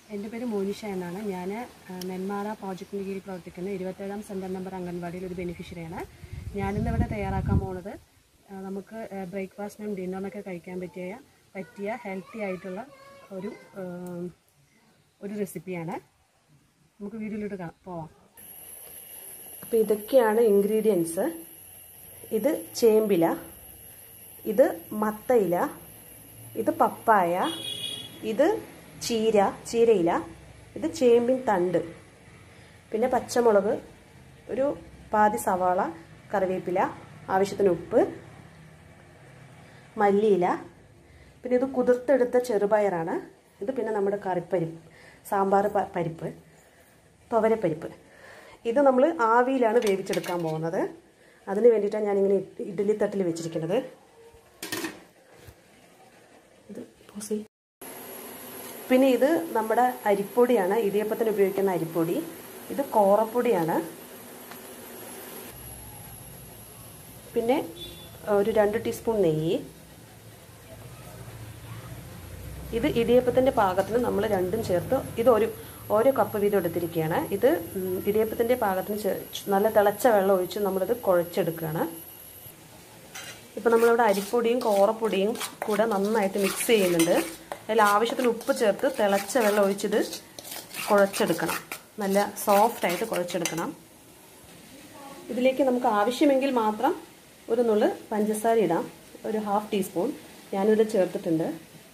എൻ്റെ പേര് മോനിഷ എന്നാണ് ഞാൻ നെന്മാറ പ്രോജക്റ്റിന് കീഴിൽ പ്രവർത്തിക്കുന്ന ഇരുപത്തേഴാം സെൻറ്റർ നമ്പർ അംഗൻവാടിയിൽ ഒരു ബെനിഫിഷ്യറിയാണ് ഞാനിന്ന് ഇവിടെ തയ്യാറാക്കാൻ പോകുന്നത് ആ, നമുക്ക് ബ്രേക്ക്ഫാസ്റ്റിനും ഡിന്നറിനൊക്കെ കഴിക്കാൻ പറ്റിയ പറ്റിയ ഹെൽത്തി ആയിട്ടുള്ള ഒരു ആ, ഒരു റെസിപ്പിയാണ് നമുക്ക് വീഡിയോയിലോട്ട് കാ- പോവാം അപ്പോൾ ഇതൊക്കെയാണ് ഇൻഗ്രീഡിയൻസ് ഇത് ചേമ്പില ഇത് മത്തയില ഇത് പപ്പായ ഇത് ചീര ചീരയില ഇത് ചേമ്പിൻ തണ്ട് പിന്നെ പച്ചമുളക് ഒരു പാതി സവാള കറിവേപ്പില ആവശ്യത്തിന് ഉപ്പ് മല്ലിയില പിന്നെ ഇത് കുതിർത്തെടുത്ത ചെറുപയറാണ് ഇത് പിന്നെ നമ്മുടെ കറിപ്പരിപ്പ് സാമ്പാർ പ- പരിപ്പ് തുവരപ്പരിപ്പ് ഇത് നമ്മൾ ആവിയിലാണ് വേവിച്ചെടുക്കാൻ പോകുന്നത് അതിന് വേണ്ടിയിട്ടാണ് ഞാനിങ്ങനെ ഇഡ്- ഇഡ്ഡലി തട്ടിൽ വെച്ചിരിക്കുന്നത് ഇത് pause ചെയ്യ്. പിന്നെ ഇത് നമ്മുടെ അരിപ്പൊടിയാണ് ഇടിയപ്പത്തിന് ഉപയോഗിക്കുന്ന അരിപ്പൊടി ഇത് കോറപ്പൊടിയാണ് പിന്നെ ഒരു രണ്ട് ടീസ്പൂൺ നെയ്യ് ഇത് ഇടിയപ്പത്തിൻ്റെ പാകത്തിന് നമ്മൾ രണ്ടും ചേർത്ത് ഇത് ഒരു ഓരോ കപ്പ് വീതം എടുത്തിരിക്കുകയാണ് ഇത് ഉം, ഇടിയപ്പത്തിൻ്റെ പാകത്തിന് ചേ- നല്ല തിളച്ച വെള്ളം ഒഴിച്ച് നമ്മളിത് കുഴച്ചെടുക്കുകയാണ് ഇപ്പം നമ്മളിവിടെ അരിപ്പൊടിയും കോറപ്പൊടിയും കൂടെ നന്നായിട്ട് മിക്സ് ചെയ്യുന്നുണ്ട് അതിൽ ആവശ്യത്തിന് ഉപ്പ് ചേർത്ത് തിളച്ച വെള്ളം ഒഴിച്ചിത് കുഴച്ചെടുക്കണം നല്ല സോഫ്റ്റായിട്ട് കുഴച്ചെടുക്കണം ഇതിലേക്ക് നമുക്ക് ആവശ്യമെങ്കിൽ മാത്രം ഒരു നുള്ള് പഞ്ചസാര ഇടാം ഒരു ഹാഫ് ടീസ്പൂൺ ഞാനിതിൽ ചേർത്തിട്ടുണ്ട്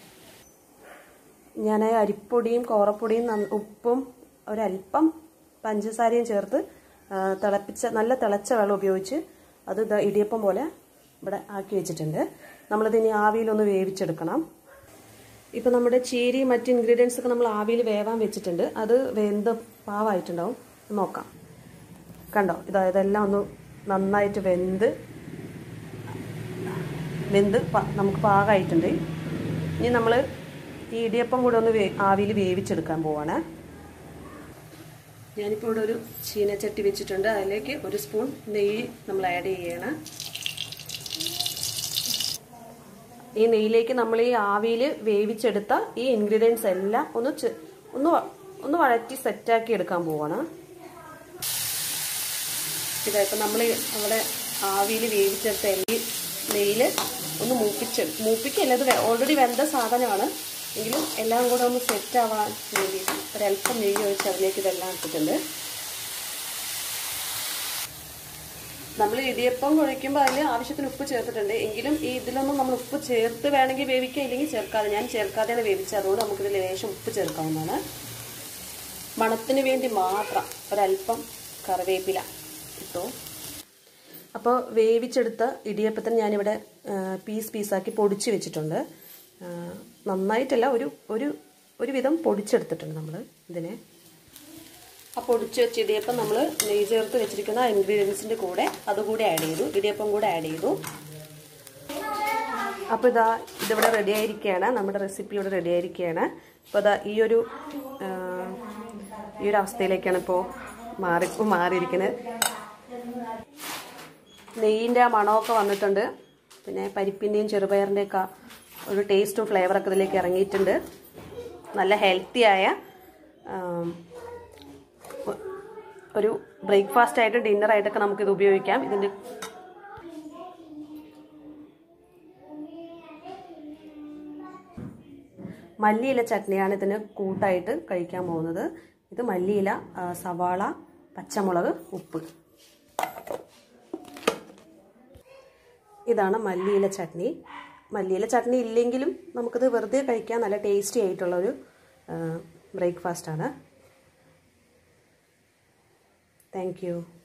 ഞാൻ അരിപ്പൊടിയും കോറപ്പൊടിയും നന്ന- ഉപ്പും ഒരല്പം പഞ്ചസാരയും ചേർത്ത് ആ, തിളപ്പിച്ച നല്ല തിളച്ച വെള്ളം ഉപയോഗിച്ച് അത് ദാ ഇടിയപ്പം പോലെ ഇവിടെ ആക്കി വെച്ചിട്ടുണ്ട് നമ്മളിത് ഇനി ആവിയിലൊന്ന് വേവിച്ചെടുക്കണം ഇപ്പം നമ്മുടെ ചീരയും മറ്റ് ഇൻഗ്രീഡിയൻസ് ഒക്കെ നമ്മൾ ആവിയിൽ വേവാൻ വെച്ചിട്ടുണ്ട് അത് വെന്ത് പാവായിട്ടുണ്ടാവും നോക്കാം കണ്ടോ ഇതാ ഇതെല്ലാം ഒന്ന് നന്നായിട്ട് വെന്ത് വെന്ത് പ- നമുക്ക് പാകമായിട്ടുണ്ട് ഇനി നമ്മൾ ഈ ഇടിയപ്പം കൂടെ ഒന്ന് വേ ആവിയിൽ വേവിച്ചെടുക്കാൻ പോവാണ് ഞാനിപ്പോൾ ഇവിടെ ഒരു ചീനച്ചട്ടി വെച്ചിട്ടുണ്ട് അതിലേക്ക് ഒരു സ്പൂൺ നെയ്യ് നമ്മൾ ആഡ് ചെയ്യണം ഈ നെയ്യിലേക്ക് നമ്മൾ ഈ ആവിയിൽ വേവിച്ചെടുത്ത ഈ ഇൻഗ്രീഡിയൻസ് എല്ലാം ഒന്ന് ചെ- ഒന്ന് വ- ഒന്ന് വഴറ്റി സെറ്റാക്കി എടുക്കാൻ പോവാണ് ഇതായപ്പോൾ നമ്മൾ അവിടെ ആവിയിൽ വേവിച്ചെടുത്ത ഈ നെയ്യിൽ ഒന്ന് മൂപ്പിച്ച് മൂപ്പിക്കല്ല ഇത് ഓൾറെഡി വെന്ത സാധനമാണ് എങ്കിലും എല്ലാം കൂടെ ഒന്ന് സെറ്റ് ആവാൻ വേണ്ടി ഒരല്പം നെയ്യ് ഒഴിച്ച് അതിലേക്ക് ഇതെല്ലാം ഇട്ടിട്ടുണ്ട് നമ്മൾ ഇടിയപ്പം കുഴയ്ക്കുമ്പോൾ അതിൽ ആവശ്യത്തിന് ഉപ്പ് ചേർത്തിട്ടുണ്ട് എങ്കിലും ഈ ഇതിലൊന്നും നമ്മൾ ഉപ്പ് ചേർത്ത് വേണമെങ്കിൽ വേവിക്കാം ഇല്ലെങ്കിൽ ചേർക്കാതെ ഞാൻ ചേർക്കാതെയാണ് വേവിച്ചത് അതുകൊണ്ട് നമുക്കിതിൽ ലേശം ഉപ്പ് ചേർക്കാവുന്നതാണ് മണത്തിന് വേണ്ടി മാത്രം ഒരല്പം കറിവേപ്പില ഇട്ടു അപ്പോൾ വേവിച്ചെടുത്ത ഇടിയപ്പത്തിന് ഞാനിവിടെ ആ, പീസ് പീസാക്കി പൊടിച്ച് വെച്ചിട്ടുണ്ട് ആ, നന്നായിട്ടല്ല ഒരു ഒരു ഒരു വിധം പൊടിച്ചെടുത്തിട്ടുണ്ട് നമ്മൾ ഇതിനെ ആ പൊടിച്ച് വെച്ച ഇടിയപ്പം നമ്മൾ നെയ്യ് ചേർത്ത് വെച്ചിരിക്കുന്ന ഇൻഗ്രീഡിയൻസിൻ്റെ കൂടെ അതുകൂടെ ആഡ് ചെയ്തു ഇടിയപ്പം കൂടെ ആഡ് ചെയ്തു അപ്പോൾ ഇതാ ഇതിവിടെ റെഡി ആയിരിക്കുകയാണ് നമ്മുടെ റെസിപ്പി ഇവിടെ റെഡി ആയിരിക്കുകയാണ് അപ്പോൾ ഇതാ ഈ ഒരു ആ, ഈ ഒരു അവസ്ഥയിലേക്കാണ് ഇപ്പോൾ മാറി ഇപ്പോൾ മാറിയിരിക്കുന്നത് നെയ്യിൻ്റെ ആ മണമൊക്കെ വന്നിട്ടുണ്ട് പിന്നെ പരിപ്പിൻ്റെയും ചെറുപയറിൻ്റെയൊക്കെ ഒരു ടേസ്റ്റും ഫ്ലേവറൊക്കെ ഇതിലേക്ക് ഇറങ്ങിയിട്ടുണ്ട് നല്ല ഹെൽത്തിയായ ഒരു ബ്രേക്ക്ഫാസ്റ്റ് ആയിട്ടും ഡിന്നർ ആയിട്ടൊക്കെ നമുക്കിത് ഉപയോഗിക്കാം ഇതിൻ്റെ മല്ലിയില ചട്നിയാണ് ഇതിന് കൂട്ടായിട്ട് കഴിക്കാൻ പോകുന്നത് ഇത് മല്ലിയില ആ, സവാള പച്ചമുളക് ഉപ്പ് ഇതാണ് മല്ലിയില ചട്നി മല്ലിയില ചട്നി ഇല്ലെങ്കിലും നമുക്കിത് വെറുതെ കഴിക്കാൻ നല്ല ടേസ്റ്റി ആയിട്ടുള്ളൊരു ബ്രേക്ക്ഫാസ്റ്റാണ് താങ്ക് യു